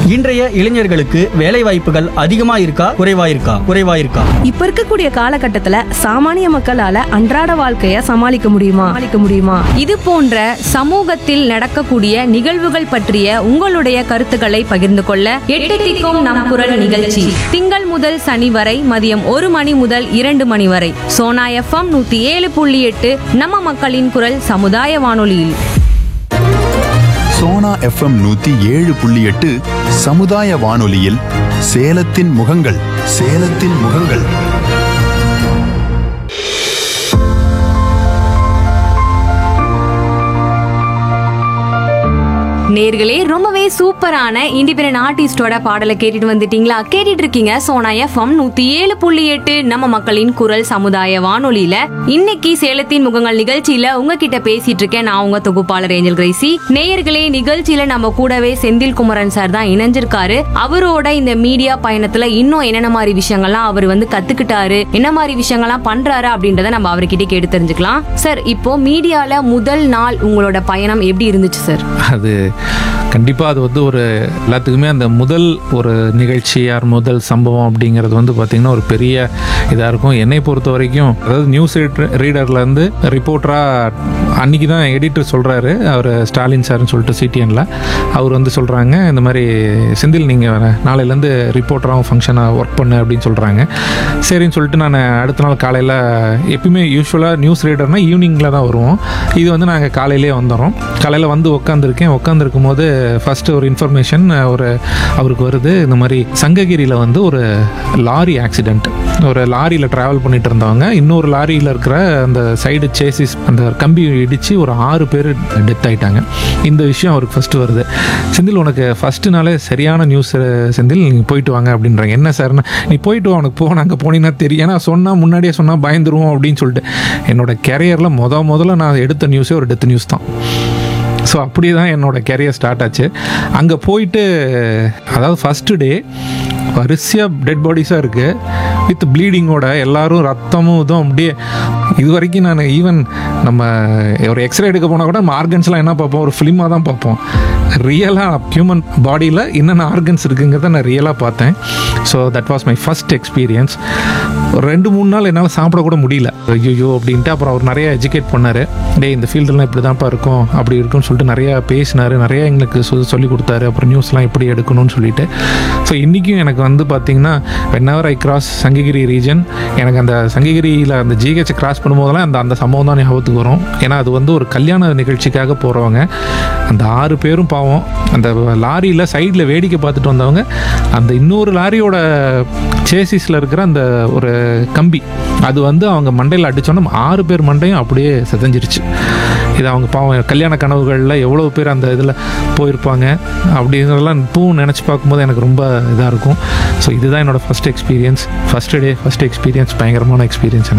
இன்றைய இளைஞர்களுக்கு வேலை வாய்ப்புகள் அதிகமா இருக்கா குறைவா இருக்கா குறைவா இருக்கா இப்ப இருக்கக்கூடிய காலகட்டத்துல சாமானிய மக்களால அன்றாட வாழ்க்கைய சமாளிக்க முடியுமா சமாளிக்க முடியுமா இது போன்ற சமூகத்தில் நடக்கக்கூடிய நிகழ்வுகள் பற்றிய உங்களுடைய கருத்துக்களை பகிர்ந்து கொள்ள எட்டு திக்கும் நம் குரல் நிகழ்ச்சி திங்கள் முதல் சனி வரை மதியம் ஒரு மணி முதல் இரண்டு மணி வரை சோனா எஃப்எம் நூத்தி ஏழு புள்ளி எட்டு நம்ம மக்களின் குரல் சமுதாய வானொலியில் சோனா எஃப்எம் நூத்தி ஏழு புள்ளி எட்டு சமுதாய வானொலியில் சேலத்தின் முகங்கள் சேலத்தின் முகங்கள் நேர்களே ரொம்பவே சூப்பரான இண்டிபெண்டன்ட் ஆர்டிஸ்டோட பாடலை கேட்டுட்டு வந்துட்டீங்களா கேட்டுட்டு இருக்கீங்க சோனா எஃப்எம் நூத்தி ஏழு புள்ளி எட்டு நம்ம மக்களின் குரல் சமுதாய வானொலியில இன்னைக்கு சேலத்தின் முகங்கள் நிகழ்ச்சியில உங்ககிட்ட பேசிட்டு இருக்கேன் நான் உங்க தொகுப்பாளர் ஏஞ்சல் கிரேசி நேயர்களே நிகழ்ச்சியில நம்ம கூடவே செந்தில் குமரன் சார் தான் இணைஞ்சிருக்காரு அவரோட இந்த மீடியா பயணத்துல இன்னும் என்னென்ன மாதிரி விஷயங்கள்லாம் அவர் வந்து கத்துக்கிட்டாரு என்ன மாதிரி விஷயங்கள்லாம் பண்றாரு அப்படின்றத நம்ம அவர்கிட்ட கேட்டு தெரிஞ்சுக்கலாம் சார் இப்போ மீடியால முதல் நாள் உங்களோட பயணம் எப்படி இருந்துச்சு சார் அது கண்டிப்பாக அது வந்து ஒரு எல்லாத்துக்குமே அந்த முதல் ஒரு நிகழ்ச்சி யார் முதல் சம்பவம் அப்படிங்கிறது வந்து பார்த்திங்கன்னா ஒரு பெரிய இதாக இருக்கும் என்னை பொறுத்த வரைக்கும் அதாவது நியூஸ் ரீடர்லேருந்து ரிப்போர்ட்டராக அன்றைக்கி தான் எடிட்டர் சொல்கிறாரு அவர் ஸ்டாலின் சார்னு சொல்லிட்டு சிடிஎனில் அவர் வந்து சொல்கிறாங்க இந்த மாதிரி செந்தில் நீங்கள் நாளையிலேருந்து ரிப்போர்ட்டராகவும் ஃபங்க்ஷனாக ஒர்க் பண்ணு அப்படின்னு சொல்கிறாங்க சரின்னு சொல்லிட்டு நான் அடுத்த நாள் காலையில் எப்பயுமே யூஸ்வலாக நியூஸ் ரீடர்னால் ஈவினிங்கில் தான் வருவோம் இது வந்து நாங்கள் காலையிலே வந்துடுறோம் காலையில் வந்து உட்காந்துருக்கேன் உட்காந்துருக்கும் போது ஃபஸ்ட்டு ஒரு இன்ஃபர்மேஷன் ஒரு அவருக்கு வருது இந்த மாதிரி சங்ககிரியில் வந்து ஒரு லாரி ஆக்சிடெண்ட் ஒரு லாரியில் ட்ராவல் பண்ணிட்டு இருந்தவங்க இன்னொரு லாரியில் இருக்கிற அந்த சைடு சேசிஸ் அந்த கம்பி இடித்து ஒரு ஆறு பேர் டெத் ஆயிட்டாங்க இந்த விஷயம் அவருக்கு ஃபஸ்ட்டு வருது செந்தில் உனக்கு ஃபஸ்ட்டு நாளே சரியான நியூஸ் செந்தில் நீங்கள் போயிட்டு வாங்க அப்படின்றாங்க என்ன சார்னா நீ போயிட்டு வா உனக்கு போ நாங்கள் போனீங்கன்னா தெரியும் ஏன்னா சொன்னால் முன்னாடியே சொன்னால் பயந்துருவோம் அப்படின்னு சொல்லிட்டு என்னோட கெரியரில் முத முதல்ல நான் எடுத்த நியூஸே ஒரு டெத் நியூஸ் தான் ஸோ அப்படி தான் என்னோட கெரியர் ஸ்டார்ட் ஆச்சு அங்கே போயிட்டு அதாவது ஃபஸ்ட்டு டே வரிசையாக டெட் பாடிஸாக இருக்குது வித் ப்ளீடிங்கோட எல்லாரும் ரத்தமும் இதுவும் அப்படியே இது வரைக்கும் நான் ஈவன் நம்ம ஒரு எக்ஸ்ரே எடுக்க போனால் கூட நம்ம ஆர்கன்ஸ்லாம் என்ன பார்ப்போம் ஒரு ஃபிலிமாக தான் பார்ப்போம் ரியலாக ஹியூமன் பாடியில் என்னென்ன ஆர்கன்ஸ் இருக்குங்கிறத நான் ரியலாக பார்த்தேன் so that was my first experience ஒரு ரெண்டு மூணு நாள் என்னால் சாப்பிடக்கூட முடியல ஐயோ அப்படின்ட்டு அப்புறம் அவர் நிறைய எஜுகேட் பண்ணார் டேய் இந்த ஃபீல்டெல்லாம் இப்படி தான்ப்பா இருக்கும் அப்படி இருக்கும்னு சொல்லிட்டு நிறையா பேசினார் நிறைய எங்களுக்கு சொ- சொல்லி கொடுத்தாரு அப்புறம் நியூஸ்லாம் எப்படி எடுக்கணும்னு சொல்லிட்டு ஸோ இன்றைக்கும் எனக்கு வந்து பார்த்தீங்கன்னா whenever I cross Sankagiri region எனக்கு அந்த சங்ககிரியில் அந்த ஜிஹெச் கிராஸ் பண்ணும்போதெல்லாம் அந்த அந்த சம்பவம் தான் ஞாபகத்துக்கு வரும் ஏன்னா அது வந்து ஒரு கல்யாண நிகழ்ச்சிக்காக போகிறவங்க அந்த ஆறு பேரும் பாவம் அந்த லாரியில் சைடில் வேடிக்கை பார்த்துட்டு வந்தவங்க அந்த இன்னொரு லாரியோட சேசிஸில் இருக்கிற அந்த ஒரு கம்பி அது வந்து அவங்க மண்டையில் அடித்தோன்னா ஆறு பேர் மண்டையும் அப்படியே செதஞ்சிருச்சு இது அவங்க பாவம் கல்யாண கனவுகளில் எவ்வளோ பேர் அந்த இதில் போயிருப்பாங்க அப்படிங்கிறதெல்லாம் இப்பவும் நினச்சி பார்க்கும்போது எனக்கு ரொம்ப இதாக இருக்கும் ஸோ இதுதான் என்னோடய first experience first day first experience பயங்கரமான எக்ஸ்பீரியன்ஸ் எனக்கு